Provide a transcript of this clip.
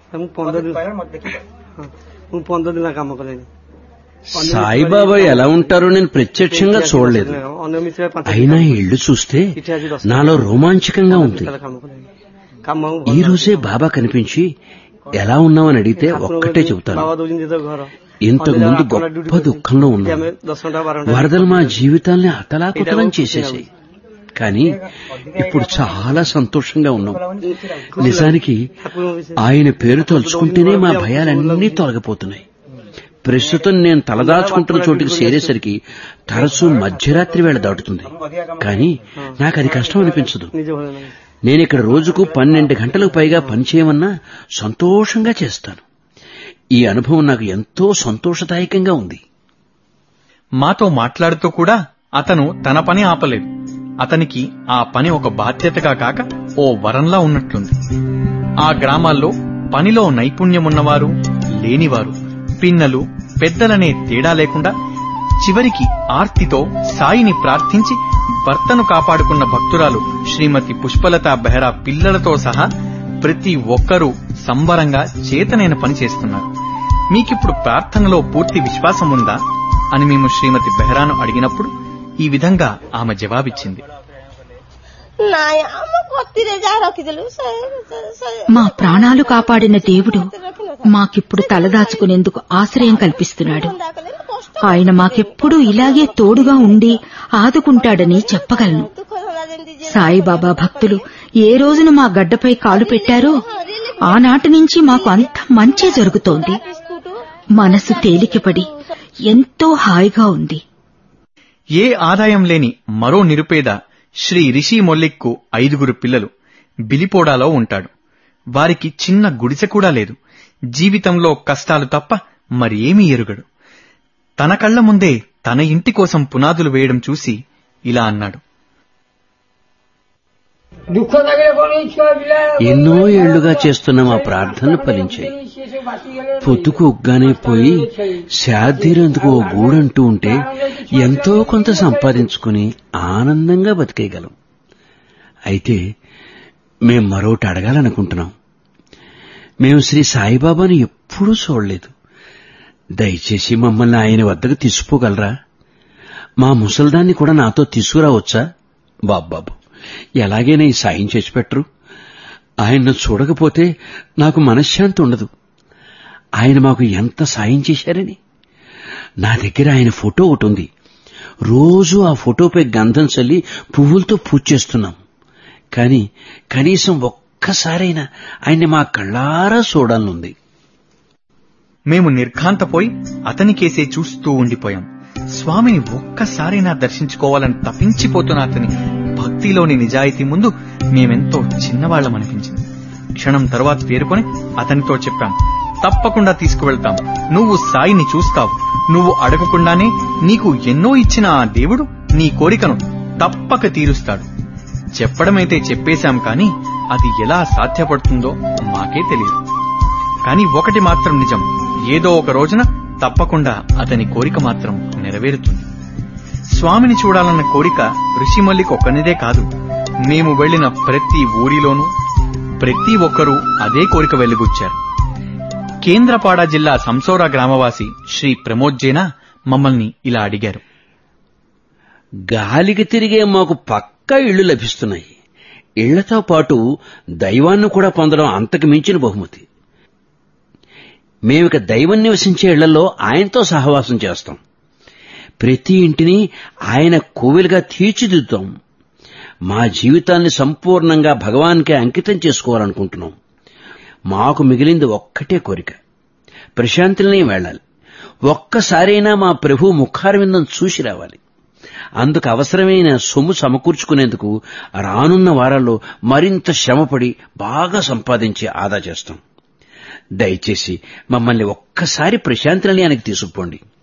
ମୁଁ ପନ୍ଦର ଦିନ ହଁ, ମୁଁ ପନ୍ଦର ଦିନ କାମ କଲିଣି సాయిబాబా ఎలా ఉంటారో నేను ప్రత్యక్షంగా చూడలేదు ଅନିୟମିତ ଭାବେ ପାଞ୍ଚ అయినా ఈ ఇల్లు చూస్తే ଏଠି ଆଜି ଦଶ నాలో రోమాంచకంగా ఉంది ତାହେଲେ କାମ କଲିଣି କାମ ମୁଁ ఈ రోజే బాబా కనిపించి ఎలా ఉన్నామని అడిగితే ఒక్కటే చెబుతాను ବାବା ଦଉଛନ୍ତି ଯେତେବେଳେ ଘର ఇంతకు ముందు గొప్ప దుఃఖంలో ଏଠି ఉన్నాం ଆମେ ଦଶ ଘଣ୍ଟା ବାର ଘଣ୍ଟା వరదలు మా జీవితాల్ని అతలాకుతలం చేసేసాయి కానీ ఇప్పుడు చాలా సంతోషంగా ఉన్నాం నిజానికి ଠାକୁରଙ୍କ ବିଷୟରେ ఆయన పేరు తలుచుకుంటేనే మా భయాలన్నీ తొలగిపోతున్నాయి ప్రస్తుతం నేను తలదాచుకుంటున్న చోటికి చేరేసరికి తరచూ మధ్యరాత్రి వేళ దాటుతుంది కానీ నాకు అది కష్టం అనిపించదు ନିଜ ଭଳିଆ ନାହିଁ నేను ఇక్కడ రోజుకు పన్నెండు గంటలకు పైగా పనిచేయమన్నా సంతోషంగా చేస్తాను ఈ అనుభవం నాకు ఎంతో సంతోషదాయకంగా ఉంది మాతో మాట్లాడుతూ కూడా అతను తన పని ఆపలేదు అతనికి ఆ పని ఒక బాధ్యతగా కాక ఓ వరంలా ఉన్నట్లుంది ఆ గ్రామాల్లో పనిలో నైపుణ్యమున్నవారు లేనివారు పిన్నలు పెద్దలనే తేడా లేకుండా చివరికి ఆర్తితో సాయిని ప్రార్థించి భర్తను కాపాడుకున్న భక్తురాలు శ్రీమతి పుష్పలత బెహ్రా పిల్లలతో సహా ప్రతి ఒక్కరూ సంబరంగా చేతనైన పని చేస్తున్నారు మీకిప్పుడు ప్రార్థనలో పూర్తి విశ్వాసం ఉందా అని మేము శ్రీమతి బెహ్రాను అడిగినప్పుడు ఈ విధంగా ఆమె జవాబిచ్చింది ନାଇଁ ଆମ କତିରେ ଯାହା ରଖିଥିଲୁ ସେ ସେ- ସେ- మా ప్రాణాలు కాపాడిన దేవుడు మాకిప్పుడు తలదాచుకునేందుకు ఆశ్రయం కల్పిస్తున్నాడు ଧନ୍ଦା କଲେ ନା କଷ୍ଟ ఆయన మాకెప్పుడూ ఇలాగే తోడుగా ఉండి ఆదుకుంటాడని చెప్పగలను ଦୁଃଖ ଧନ୍ଦା ଯେମିତି ଯିଏ సాయిబాబా భక్తులు ఏ రోజున మా గడ్డపై కాలు పెట్టారో ఆనాటి నుంచి మాకు అంత మంచి జరుగుతోంది ବିସ୍କୁଟ మనసు తేలికపడి ఎంతో హాయిగా ఉంది ఏ ఆదాయం లేని మరో నిరుపేద శ్రీ రిషి మొల్లిక్కు ఐదుగురు పిల్లలు బిలిపోడాలో ఉంటాడు వారికి చిన్న గుడిసె కూడా లేదు జీవితంలో కష్టాలు తప్ప మరి ఏమీ ఎరుగడు తన కళ్ల ముందే తన ఇంటి కోసం పునాదులు వేయడం చూసి ఇలా అన్నాడు ଦୁଃଖ ଲାଗିଲେ କଣ ଏଇ ଛୁଆ ପିଲା ఎన్నో ఏళ్లుగా చేస్తున్న మా ప్రార్థనలు ఫలించాయి ସିଏ ସବୁ ଭାସିଗଲେ పొద్దుకు ఉగ్గానే పోయి శాదీరందుకు ఓ గూడంటూ ఉంటే ఎంతో కొంత సంపాదించుకుని ఆనందంగా బతికేయగలం అయితే మేం మరోటి అడగాలనుకుంటున్నాం మేము శ్రీ సాయిబాబాను ఎప్పుడూ చూడలేదు దయచేసి మమ్మల్ని ఆయన వద్దకు తీసుకుపోగలరా మా ముసల్దాన్ని కూడా నాతో తీసుకురావచ్చా బాబ్బాబు ఎలాగైనా ఈ సాయం చేసి పెట్టరు ఆయన్ను చూడకపోతే నాకు మనశ్శాంతి ఉండదు ఆయన మాకు ఎంత సాయం చేశారని నా దగ్గర ఆయన ఫోటో ఒకటి ఉంది రోజు ఆ ఫోటోపై గంధం చల్లి పువ్వులతో పూజ చేస్తున్నాం కానీ కనీసం ఒక్కసారైనా ఆయన్ని మా కళ్ళారా చూడాలనుంది మేము నిర్ఘాంతపోయి అతనికేసే చూస్తూ ఉండిపోయాం స్వామిని ఒక్కసారైనా దర్శించుకోవాలని తపించిపోతున్న అతని భక్తిలోని నిజాయితీ ముందు మేమెంతో చిన్నవాళ్లమనిపించింది క్షణం తర్వాత తేరుకొని అతనితో చెప్పాం తప్పకుండా తీసుకువెళ్తాం నువ్వు సాయిని చూస్తావు నువ్వు అడగకుండానే నీకు ఎన్నో ఇచ్చిన ఆ దేవుడు నీ కోరికను తప్పక తీరుస్తాడు చెప్పడమైతే చెప్పేశాం కాని అది ఎలా సాధ్యపడుతుందో మాకే తెలియదు కానీ ఒకటి మాత్రం నిజం ఏదో ఒక రోజున తప్పకుండా అతని కోరిక మాత్రం నెరవేరుతుంది స్వామిని చూడాలన్న కోరిక ఋషిమల్లికి ఒక్కనిదే కాదు మేము వెళ్ళిన ప్రతి ఊరిలోనూ ప్రతి ఒక్కరూ అదే కోరిక వెలుగుచ్చారు కేంద్రపాడ జిల్లా సంసోరా గ్రామవాసి శ్రీ ప్రమోద్ జైనా మమ్మల్ని ఇలా అడిగారు గాలికి తిరిగే మాకు పక్కా ఇళ్లు లభిస్తున్నాయి ఇళ్లతో పాటు దైవాన్ని కూడా పొందడం అంతకు మించిన బహుమతి మేమిక దైవం నివసించే ఇళ్లలో ఆయనతో సహవాసం చేస్తాం ప్రతి ఇంటిని ఆయన కోవిలుగా తీర్చిదిద్దుతాం మా జీవితాన్ని సంపూర్ణంగా భగవాన్కే అంకితం చేసుకోవాలనుకుంటున్నాం మాకు మిగిలింది ఒక్కటే కోరిక ప్రశాంతిని వెళ్ళాలి ఒక్కసారైనా మా ప్రభు ముఖారవిందం చూసి రావాలి అందుకు అవసరమైన సొమ్ము సమకూర్చుకునేందుకు రానున్న వారాల్లో మరింత శ్రమపడి బాగా సంపాదించి ఆదా చేస్తాం దయచేసి మమ్మల్ని ఒక్కసారి ప్రశాంతి నిలయానికి తీసుకుపోండి